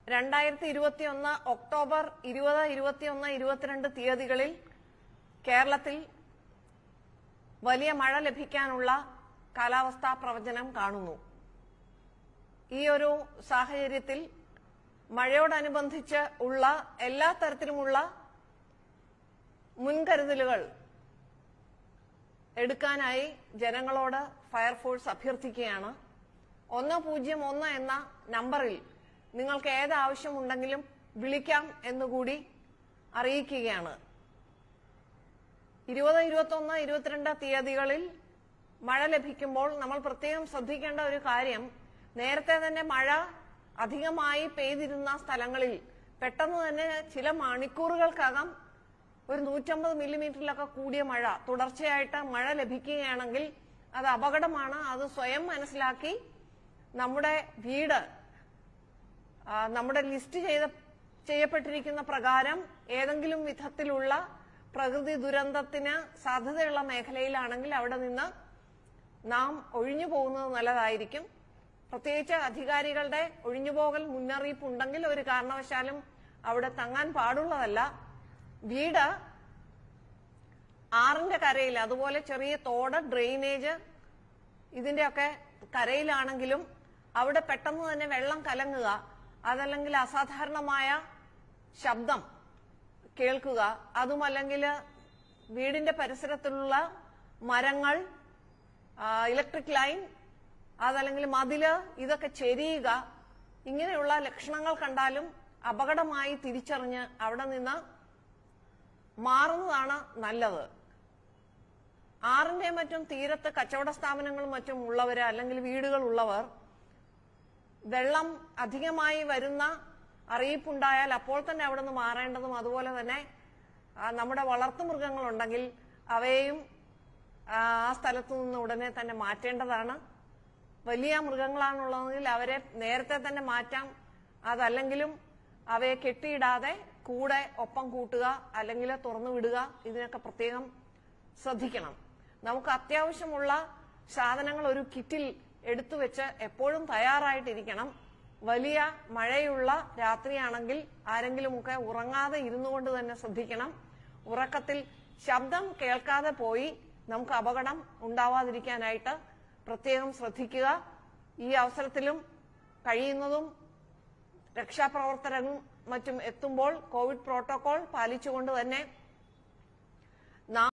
രണ്ടായിരത്തി ഇരുപത്തിയൊന്ന് ഒക്ടോബർ ഇരുപത് ഇരുപത്തിയൊന്ന് ഇരുപത്തിരണ്ട് തീയതികളിൽ കേരളത്തിൽ വലിയ മഴ ലഭിക്കാനുള്ള കാലാവസ്ഥാ പ്രവചനം കാണുന്നു ഈ ഒരു സാഹചര്യത്തിൽ മഴയോടനുബന്ധിച്ച് ഉള്ള എല്ലാ തരത്തിലുമുള്ള മുൻകരുതലുകൾ എടുക്കാനായി ജനങ്ങളോട് ഫയർഫോഴ്സ് അഭ്യർത്ഥിക്കുകയാണ് ഒന്ന് പൂജ്യം ഒന്ന് എന്ന നമ്പറിൽ നിങ്ങൾക്ക് ഏത് ആവശ്യമുണ്ടെങ്കിലും വിളിക്കാം എന്നുകൂടി അറിയിക്കുകയാണ് ഇരുപത് ഇരുപത്തൊന്ന് ഇരുപത്തിരണ്ട് തീയതികളിൽ മഴ ലഭിക്കുമ്പോൾ നമ്മൾ പ്രത്യേകം ശ്രദ്ധിക്കേണ്ട ഒരു കാര്യം നേരത്തെ തന്നെ മഴ അധികമായി പെയ്തിരുന്ന സ്ഥലങ്ങളിൽ പെട്ടെന്ന് തന്നെ ചില മണിക്കൂറുകൾക്കകം ഒരു നൂറ്റമ്പത് മില്ലിമീറ്ററിലൊക്കെ കൂടിയ മഴ തുടർച്ചയായിട്ട് മഴ ലഭിക്കുകയാണെങ്കിൽ അത് അപകടമാണ് അത് സ്വയം മനസ്സിലാക്കി നമ്മുടെ വീട് ആ, നമ്മുടെ ലിസ്റ്റ് ചെയ്ത ചെയ്യപ്പെട്ടിരിക്കുന്ന പ്രകാരം ഏതെങ്കിലും വിധത്തിലുള്ള പ്രകൃതി ദുരന്തത്തിന് സാധ്യതയുള്ള മേഖലയിലാണെങ്കിൽ അവിടെ നിന്ന് നാം ഒഴിഞ്ഞു പോകുന്നത് നല്ലതായിരിക്കും പ്രത്യേകിച്ച് അധികാരികളുടെ ഒഴിഞ്ഞുപോകൽ മുന്നറിയിപ്പ് ഉണ്ടെങ്കിൽ ഒരു കാരണവശാലും അവിടെ തങ്ങാൻ പാടുള്ളതല്ല വീട് ആറിന്റെ കരയിൽ അതുപോലെ ചെറിയ തോട് ഡ്രെയിനേജ് ഇതിന്റെയൊക്കെ കരയിലാണെങ്കിലും അവിടെ പെട്ടെന്ന് തന്നെ വെള്ളം കലങ്ങുക അതല്ലെങ്കിൽ അസാധാരണമായ ശബ്ദം കേൾക്കുക അതുമല്ലെങ്കിൽ വീടിന്റെ പരിസരത്തുള്ള മരങ്ങൾ ആ, ഇലക്ട്രിക് ലൈൻ അതല്ലെങ്കിൽ മതില് ഇതൊക്കെ ചെരിയുക ഇങ്ങനെയുള്ള ലക്ഷണങ്ങൾ കണ്ടാലും അപകടമായി തിരിച്ചറിഞ്ഞ് അവിടെ നിന്ന് മാറുന്നതാണ് നല്ലത് ആറിന്റെ മറ്റും തീരത്ത് കച്ചവട സ്ഥാപനങ്ങളും മറ്റും ഉള്ളവര് അല്ലെങ്കിൽ വീടുകൾ ഉള്ളവർ വെള്ളം അധികമായി വരുന്ന അറിയിപ്പുണ്ടായാൽ അപ്പോൾ തന്നെ അവിടെ നിന്ന് മാറേണ്ടതും അതുപോലെ തന്നെ ആ, നമ്മുടെ വളർത്തുമൃഗങ്ങളുണ്ടെങ്കിൽ അവയെയും ആ ആ സ്ഥലത്തു നിന്ന് ഉടനെ തന്നെ മാറ്റേണ്ടതാണ് വലിയ മൃഗങ്ങളാണുള്ളതെങ്കിൽ അവരെ നേരത്തെ തന്നെ മാറ്റാം അതല്ലെങ്കിലും അവയെ കെട്ടിയിടാതെ കൂടെ ഒപ്പം കൂട്ടുക അല്ലെങ്കിൽ തുറന്നു വിടുക ഇതിനൊക്കെ പ്രത്യേകം ശ്രദ്ധിക്കണം നമുക്ക് അത്യാവശ്യമുള്ള സാധനങ്ങൾ ഒരു കിറ്റിൽ എടുത്തു വെച്ച് എപ്പോഴും തയ്യാറായിട്ടിരിക്കണം വലിയ മഴയുള്ള രാത്രിയാണെങ്കിൽ ആരെങ്കിലുമൊക്കെ ഉറങ്ങാതെ ഇരുന്നു കൊണ്ട് തന്നെ ശ്രദ്ധിക്കണം ഉറക്കത്തിൽ ശബ്ദം കേൾക്കാതെ പോയി നമുക്ക് അപകടം ഉണ്ടാവാതിരിക്കാനായിട്ട് പ്രത്യേകം ശ്രദ്ധിക്കുക ഈ അവസരത്തിലും കഴിയുന്നതും രക്ഷാപ്രവർത്തകരും മറ്റും എത്തുമ്പോൾ കോവിഡ് പ്രോട്ടോകോൾ പാലിച്ചുകൊണ്ട് തന്നെ നാം